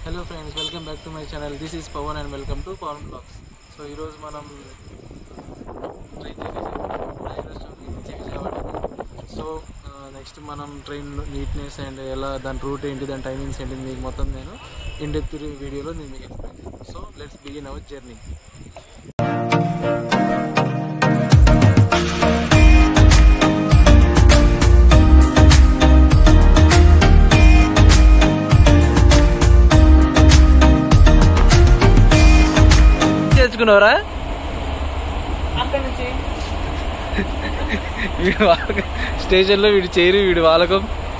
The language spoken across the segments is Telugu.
hello friends welcome back to my channel this is Pavan and welcome to Pavan blogs so ఈరోజు మనం ట్రైన్ నుంచి విజయవాడకి సో నెక్స్ట్ మనం ట్రైన్ నీట్నెస్ అండ్ ఎలా దాని రూట్ ఏంటి దాని టైమింగ్స్ ఏంటి మీకు మొత్తం నేను ఇన్ డెప్త్ వీడియోలో నేను మీకు ఎక్స్ప్లెయిన్ చేస్తాను so let's begin our journey తెచ్చుకున్నావరా అక్కడ నుంచి వీడు వాలకం స్టేషన్లో వీడు చేరు వీడు వాలకం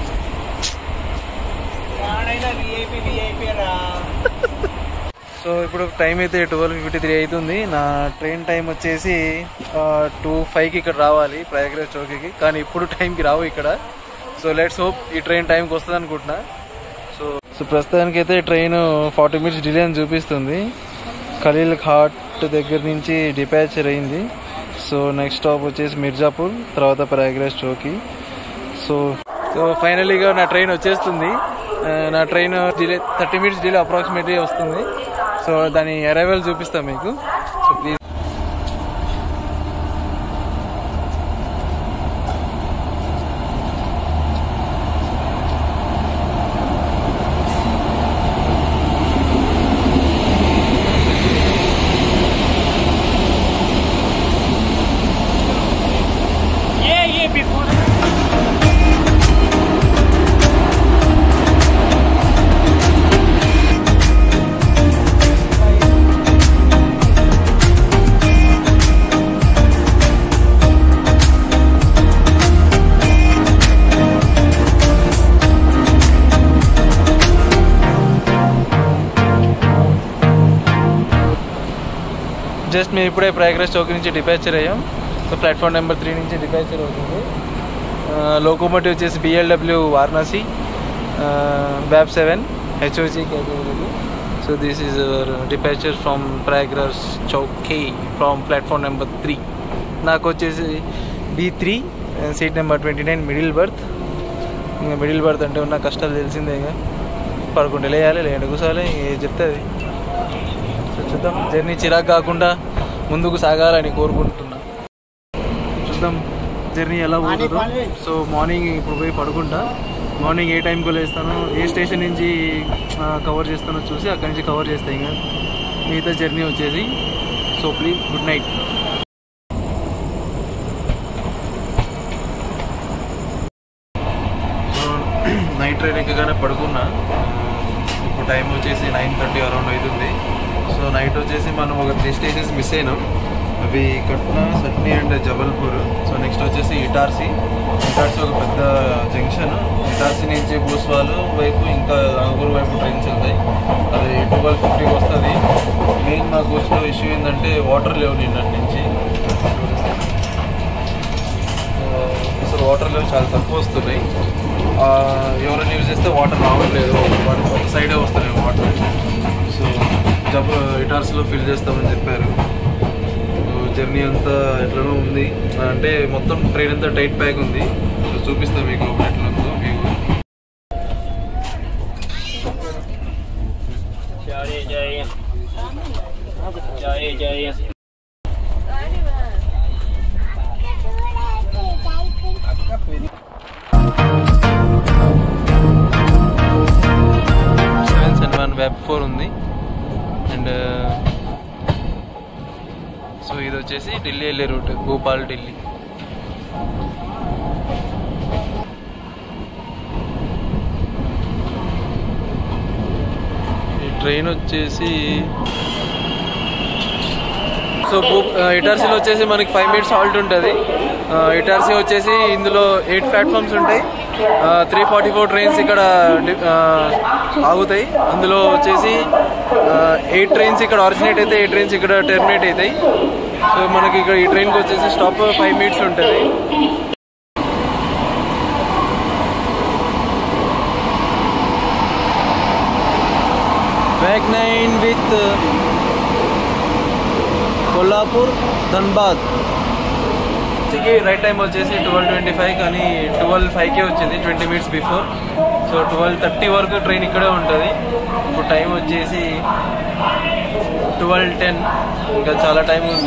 వాడైనా విఐపి విఐపి రా సో ఇప్పుడు టైం అయితే ట్వెల్వ్ ఫిఫ్టీ త్రీ అవుతుంది నా ట్రైన్ టైం వచ్చేసి టూ ఫైవ్కి ఇక్కడ రావాలి ప్రయాగరాజ్ చౌకీకి కానీ ఇప్పుడు టైంకి రావు ఇక్కడ సో లెట్స్ హోప్ ఈ ట్రైన్ టైంకి వస్తుంది అనుకుంటున్నా సో సో ప్రస్తుతానికి అయితే ట్రైన్ ఫార్టీ మినిట్స్ డిలే అని చూపిస్తుంది ఖలీల్ ఘాట్ దగ్గర నుంచి డిపాచర్ అయింది సో నెక్స్ట్ స్టాప్ వచ్చేసి మిర్జాపూర్ తర్వాత ప్రయాగరాజ్ చౌకీ సో సో ఫైనలీగా నా ట్రైన్ వచ్చేస్తుంది ఆ, నా train delay thirty minutes delay approximately వస్తుంది సో దాని అరైవల్ చూపిస్తాను మీకు సో ప్లీజ్ ये ये बिफोर జస్ట్ మేము ఇప్పుడే ప్రయాగరాజ్ చౌక్ నుంచి డిపాచర్ అయ్యాం సో ప్లాట్ఫామ్ నెంబర్ త్రీ నుంచి డిపాచర్ అవుతుంది లోకోమోటివ్ వచ్చేసి బిఎల్డబ్ల్యూ వారణాసి బ్యాబ్ seven HOG category so this is our departure from Prayagraj Chheoki from platform number three నాకు వచ్చేసి B three seat number twenty nine middle berth ఇంకా మిడిల్ బర్త్ అంటే ఉన్న కష్టాలు తెలిసిందే ఇక పడుకుంటే లేయాలి లేదంటే కూర్చోవాలి ఏ చెప్తుంది సో చూద్దాం జర్నీ చిరాకు కాకుండా ముందుకు సాగాలని కోరుకుంటున్నా చూద్దాం జర్నీ ఎలా పోతుందో సో మార్నింగ్ ఇప్పుడు పోయి పడుకుంటా మార్నింగ్ ఏ టైంకి లేస్తానో ఏ స్టేషన్ నుంచి కవర్ చేస్తానో చూసి అక్కడి నుంచి కవర్ చేస్తాయి ఇంకా మిగతా జర్నీ వచ్చేసి so please good night so night train ఎక్కగానే పడుకున్నా ఇప్పుడు టైం వచ్చేసి నైన్ థర్టీ అరౌండ్ అవుతుంది సో నైట్ వచ్చేసి మనం ఒక త్రీ స్టేషన్స్ మిస్ అయినాం అవి Katni Satna and Jabalpur so next వచ్చేసి ఇటార్సీ ఇటార్సీ ఒక పెద్ద జంక్షన్ ఇటార్సీ నుంచి భూస్వాలు వైపు ఇంకా రంగూరు వైపు ట్రైన్స్ వెళ్తాయి అది ట్వెల్వ్ ఫిఫ్టీకి వస్తుంది మెయిన్ మా కోచ్లో ఇష్యూ ఏంటంటే వాటర్ లేవు నిన్నటి నుంచి అసలు వాటర్ లెవెల్ చాలా తక్కువ వస్తున్నాయి ఆ, ఎవరైనా యూజ్ చేస్తే వాటర్ రావట్లేదు వాటి ఒక సైడే వస్తున్నాయి వాటర్ సో జబ్ ఇటార్స్లో ఫిల్ చేస్తామని చెప్పారు జర్నీ అంతా ఎట్లనో ఉంది అంటే మొత్తం ట్రైన్ అంతా టైట్ ప్యాక్ ఉంది సో చూపిస్తాను మీకు ఎట్లా ఉందో వ్యూ जय जय जय जय సెవెన్ సెవెన్ వన్ వెబ్ ఫోర్ ఉంది అండ్ సో ఇది వచ్చేసి ఢిల్లీ వెళ్ళే రూట్ భూపాల్ ఢిల్లీ ఈ ట్రైన్ వచ్చేసి సో భూ ఇటార్సీలో వచ్చేసి మనకి ఫైవ్ మినిట్స్ హాల్ట్ ఉంటుంది ఇటార్సీ వచ్చేసి ఇందులో ఎయిట్ ప్లాట్ఫామ్స్ ఉంటాయి త్రీ ఫార్టీ ఫోర్ ట్రైన్స్ ఇక్కడ డి- ఆ, ఆగుతాయి అందులో వచ్చేసి ఎయిట్ ట్రైన్స్ ఇక్కడ ఆరిజినేట్ అయితే ఎయిట్ ట్రైన్స్ ఇక్కడ టెర్మినేట్ అవుతాయి సో మనకి ఇక్కడ ఈ ట్రైన్కి వచ్చేసి స్టాప్ ఫైవ్ మినిట్స్ ఉంటుంది back nine with Kolhapur Dhanbad right time వచ్చేసి ట్వెల్వ్ ట్వంటీ ఫైవ్ కానీ ట్వెల్వ్ ఫైవ్కే వచ్చింది twenty minutes before so twelve thirty వరకు ట్రైన్ ఇక్కడే ఉంటుంది ఇప్పుడు టైం వచ్చేసి ట్వెల్వ్ టెన్ ఇంకా చాలా టైం ఉంది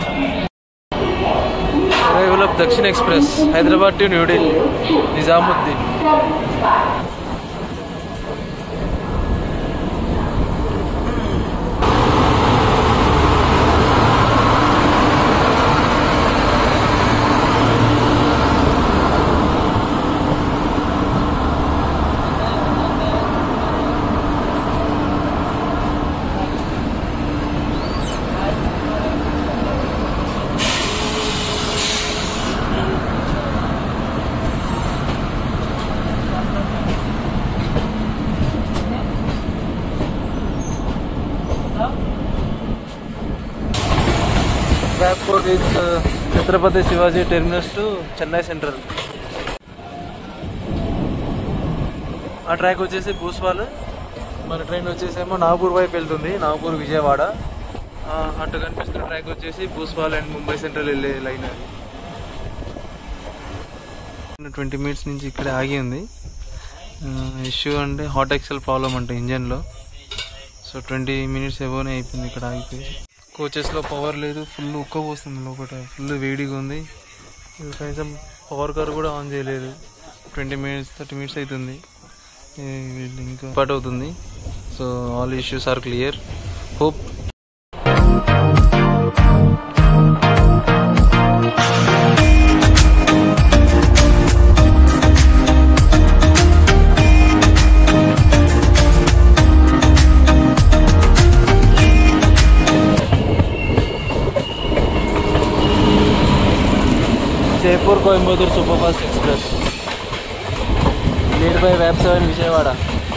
arrival of Dakshin express Hyderabad to New Delhi Nizamuddin transport with Chhatrapati Shivaji terminus to Chennai central ఆ ట్రాక్ వచ్చేసి భూస్వాల్ మన ట్రైన్ వచ్చేసేమో నాగపూర్ వైపు వెళ్తుంది నాగపూర్ విజయవాడ ఆ, అటు కనిపిస్తున్న ట్రాక్ వచ్చేసి భూస్వాల్ అండ్ ముంబై సెంట్రల్ వెళ్ళే లైన్ అది ట్వంటీ మినిట్స్ నుంచి ఇక్కడ ఆగి ఉంది ఇష్యూ అంటే హాట్ ఎక్సెల్ ప్రాబ్లం అంట ఇంజన్లో సో ట్వంటీ మినిట్స్ ఎబోనే అయిపోయింది ఇక్కడ ఆగిపోయి కోచెస్లో పవర్ లేదు ఫుల్ ఉక్క పోస్తుంది లోపల ఫుల్ వేడిగా ఉంది ఇది కనీసం పవర్ కార్ కూడా ఆన్ చేయలేదు ట్వంటీ మినిట్స్ థర్టీ మినిట్స్ అవుతుంది ఈ వీళ్ళు ఇంకా పాట్ అవుతుంది so all issues are clear hope Jaipur Coimbatore super fast express lead by వెబ్ సెవెన్ విజయవాడ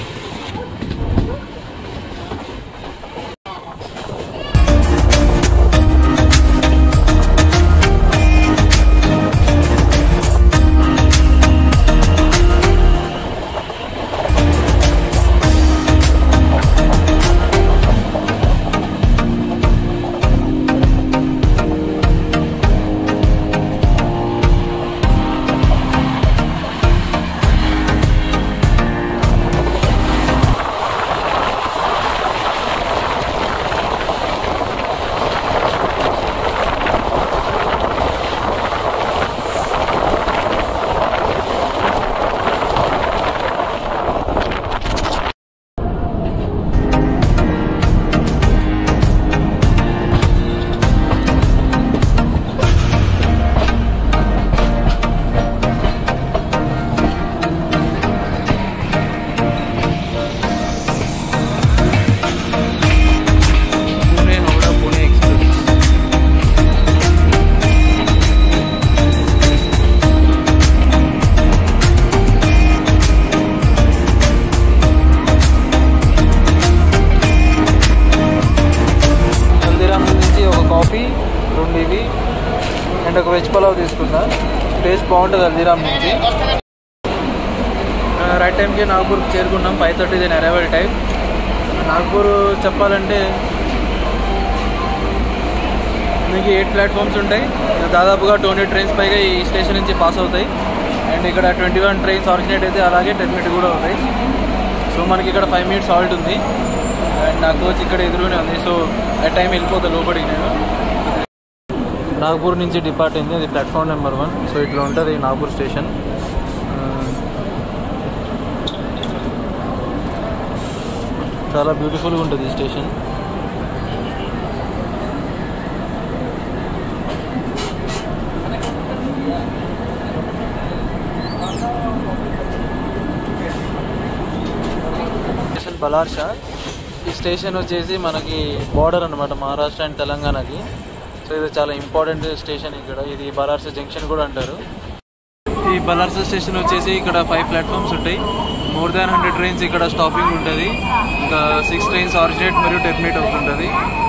పూణే హౌడా పూణే ఎక్స్ప్రెస్ హల్దీరామ్ నుంచి ఒక కాఫీ రెండు ఇవి అండ్ ఒక వెజ్ పలావ్ తీసుకున్నా టేస్ట్ బాగుంటుంది హల్దీరామ్ నుంచి రైట్ టైంకి నాగపూర్కి చేరుకున్నాం ఫైవ్ థర్టీ దీని అరైవల్ టైం నాగపూర్ చెప్పాలంటే మీకు ఎయిట్ ప్లాట్ఫామ్స్ ఉంటాయి దాదాపుగా టూ హండ్రెడ్ ట్రైన్స్ పైగా ఈ స్టేషన్ నుంచి పాస్ అవుతాయి అండ్ ఇక్కడ ట్వంటీ వన్ ట్రైన్స్ ఆరిజినేట్ అయితే అలాగే టెన్ మినిట్ కూడా అవుతాయి సో మనకి ఇక్కడ ఫైవ్ మినిట్స్ హాల్ట్ ఉంది అండ్ నా కోచ్ ఇక్కడ ఎదురునే ఉంది సో ఆ టైం వెళ్ళిపోతా లోపలికి నేను నాగపూర్ నుంచి డిపార్ట్ అయింది అది ప్లాట్ఫామ్ నెంబర్ వన్ సో ఇట్లా ఉంటుంది నాగపూర్ స్టేషన్ చాలా బ్యూటిఫుల్గా ఉంటుంది ఈ స్టేషన్ స్టేషన్ బలార్షా ఈ స్టేషన్ వచ్చేసి మనకి బార్డర్ అనమాట మహారాష్ట్ర అండ్ తెలంగాణకి సో ఇది చాలా ఇంపార్టెంట్ స్టేషన్ ఇక్కడ ఇది బలార్సా జంక్షన్ కూడా అంటారు ఈ బలార్సా స్టేషన్ వచ్చేసి ఇక్కడ ఫైవ్ ప్లాట్ఫామ్స్ ఉంటాయి మోర్ దాన్ హండ్రెడ్ ట్రైన్స్ ఇక్కడ స్టాపింగ్ ఉంటుంది ఇంకా సిక్స్ ట్రైన్స్ ఆరిజినేట్ మరియు టెర్మినేట్ అవుతుంటుంది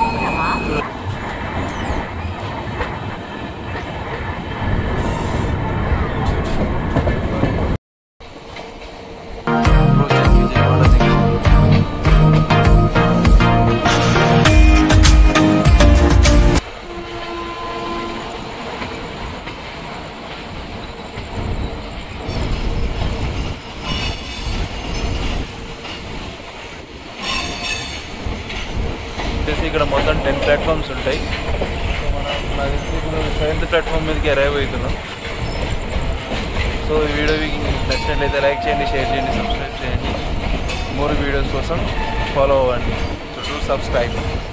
విజయవాడ జంక్షన్ ఇక్కడ మొత్తం టెన్ ప్లాట్ఫామ్స్ ఉంటాయి సో మనం నాకు తెలిసి ఇప్పుడు సెవెంత్ ప్లాట్ఫామ్ మీదకి అరైవ్ అవుతున్నాం సో ఈ వీడియో మీకు నచ్చినట్లయితే లైక్ చేయండి షేర్ చేయండి సబ్స్క్రైబ్ చేయండి మోర్ వీడియోస్ కోసం ఫాలో అవ్వండి సో డూ సబ్స్క్రైబ్